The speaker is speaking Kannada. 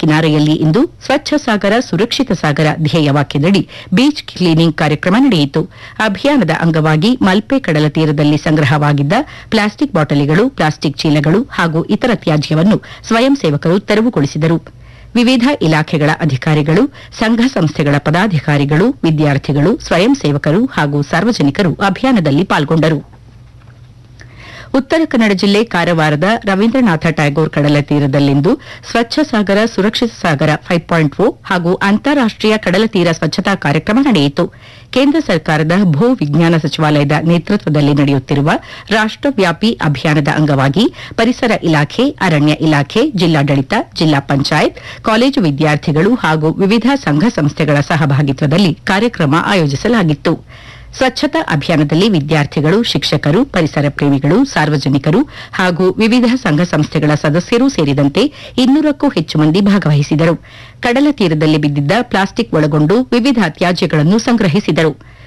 ಕಿನಾರೆಯಲ್ಲಿ ಇಂದು ಸ್ವಚ್ಛ ಸಾಗರ ಸುರಕ್ಷಿತ ಸಾಗರ ಧ್ಯೇಯ ವಾಕ್ಯದಡಿ ಬೀಚ್ ಕ್ಲೀನಿಂಗ್ ಕಾರ್ಯಕ್ರಮ ನಡೆಯಿತು ಅಭಿಯಾನದ ಅಂಗವಾಗಿ ಮಲ್ಪೆ ಕಡಲ ತೀರದಲ್ಲಿ ಸಂಗ್ರಹವಾಗಿದ್ದ ಪ್ಲಾಸ್ಟಿಕ್ ಬಾಟಲಿಗಳು ಪ್ಲಾಸ್ಟಿಕ್ ಚೀಲಗಳು ಹಾಗೂ ಇತರ ತ್ಯಾಜ್ಯವನ್ನು ಸ್ವಯಂ ಸೇವಕರು ತೆರವುಗೊಳಿಸಿದರು ವಿವಿಧ ಇಲಾಖೆಗಳ ಅಧಿಕಾರಿಗಳು ಸಂಘ ಸಂಸ್ಥೆಗಳ ಪದಾಧಿಕಾರಿಗಳು ವಿದ್ಯಾರ್ಥಿಗಳು ಸ್ವಯಂ ಸೇವಕರು ಹಾಗೂ ಸಾರ್ವಜನಿಕರು ಅಭಿಯಾನದಲ್ಲಿ ಪಾಲ್ಗೊಂಡರು ಉತ್ತರ ಕನ್ನಡ ಜಿಲ್ಲೆ ಕಾರವಾರದ ರವೀಂದ್ರನಾಥ ಟ್ಯಾಗೋರ್ ಕಡಲ ತೀರದಲ್ಲಿಂದು ಸ್ವಚ್ಛ ಸಾಗರ ಸುರಕ್ಷಿತ ಸಾಗರ ಫೈವ್ ಪಾಯಿಂಟ್ ಓ ಹಾಗೂ ಅಂತಾರಾಷ್ಟೀಯ ಕಡಲ ತೀರ ಸ್ವಚ್ಛತಾ ಕಾರ್ಯಕ್ರಮ ನಡೆಯಿತು ಕೇಂದ್ರ ಸರ್ಕಾರದ ಭೂ ವಿಜ್ಞಾನ ಸಚಿವಾಲಯದ ನೇತೃತ್ವದಲ್ಲಿ ನಡೆಯುತ್ತಿರುವ ರಾಷ್ಟವ್ಯಾಪಿ ಅಭಿಯಾನದ ಅಂಗವಾಗಿ ಪರಿಸರ ಇಲಾಖೆ ಅರಣ್ಯ ಇಲಾಖೆ ಜಿಲ್ಲಾಡಳಿತ ಜಿಲ್ಲಾ ಪಂಚಾಯತ್ ಕಾಲೇಜು ವಿದ್ಯಾರ್ಥಿಗಳು ಹಾಗೂ ವಿವಿಧ ಸಂಘ ಸಂಸ್ಥೆಗಳ ಸಹಭಾಗಿತ್ವದಲ್ಲಿ ಕಾರ್ಯಕ್ರಮ ಆಯೋಜಿಸಲಾಗಿತ್ತು ಸ್ವಚ್ಛತಾ ಅಭಿಯಾನದಲ್ಲಿ ವಿದ್ಯಾರ್ಥಿಗಳು ಶಿಕ್ಷಕರು ಪರಿಸರ ಪ್ರೇಮಿಗಳು ಸಾರ್ವಜನಿಕರು ಹಾಗೂ ವಿವಿಧ ಸಂಘ ಸಂಸ್ಥೆಗಳ ಸದಸ್ಯರೂ ಸೇರಿದಂತೆ ಇನ್ನೂರಕ್ಕೂ ಹೆಚ್ಚು ಮಂದಿ ಭಾಗವಹಿಸಿದರು ಕಡಲ ತೀರದಲ್ಲಿ ಬಿದ್ದಿದ್ದ ಪ್ಲಾಸ್ಟಿಕ್ ಒಳಗೊಂಡು ವಿವಿಧ ತ್ಯಾಜ್ಯಗಳನ್ನು ಸಂಗ್ರಹಿಸಿದರು